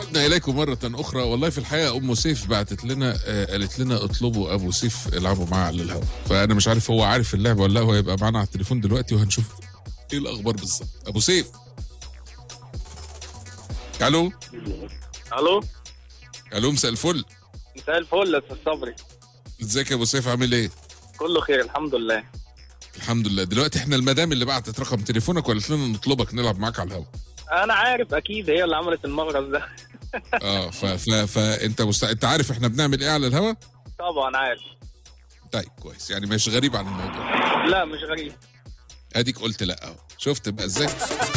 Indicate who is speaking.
Speaker 1: عدنا اليكم مره اخرى والله في الحقيقه ام سيف بعتت لنا آه قالت لنا اطلبوا ابو سيف العبوا معاه على الهواء فانا مش عارف هو عارف اللعبه ولا لا هو هيبقى معانا على التليفون دلوقتي وهنشوف ايه الاخبار بالظبط ابو سيف الو
Speaker 2: الو
Speaker 1: الو مساء الفل
Speaker 2: مساء الفل يا استاذ صبري
Speaker 1: ازيك يا ابو سيف عامل ايه
Speaker 2: كله خير الحمد لله
Speaker 1: الحمد لله دلوقتي احنا المدام اللي بعتت رقم تليفونك وقالت لنا نطلبك نلعب معاك على الهواء
Speaker 2: انا عارف اكيد هي اللي عملت المغرز ده
Speaker 1: اه ف... ف... فانت مست... انت عارف احنا بنعمل ايه على الهواء
Speaker 2: طبعا عارف
Speaker 1: طيب كويس يعني مش غريب عن الموضوع
Speaker 2: لا مش غريب
Speaker 1: اديك قلت لا اهو شفت بقى ازاي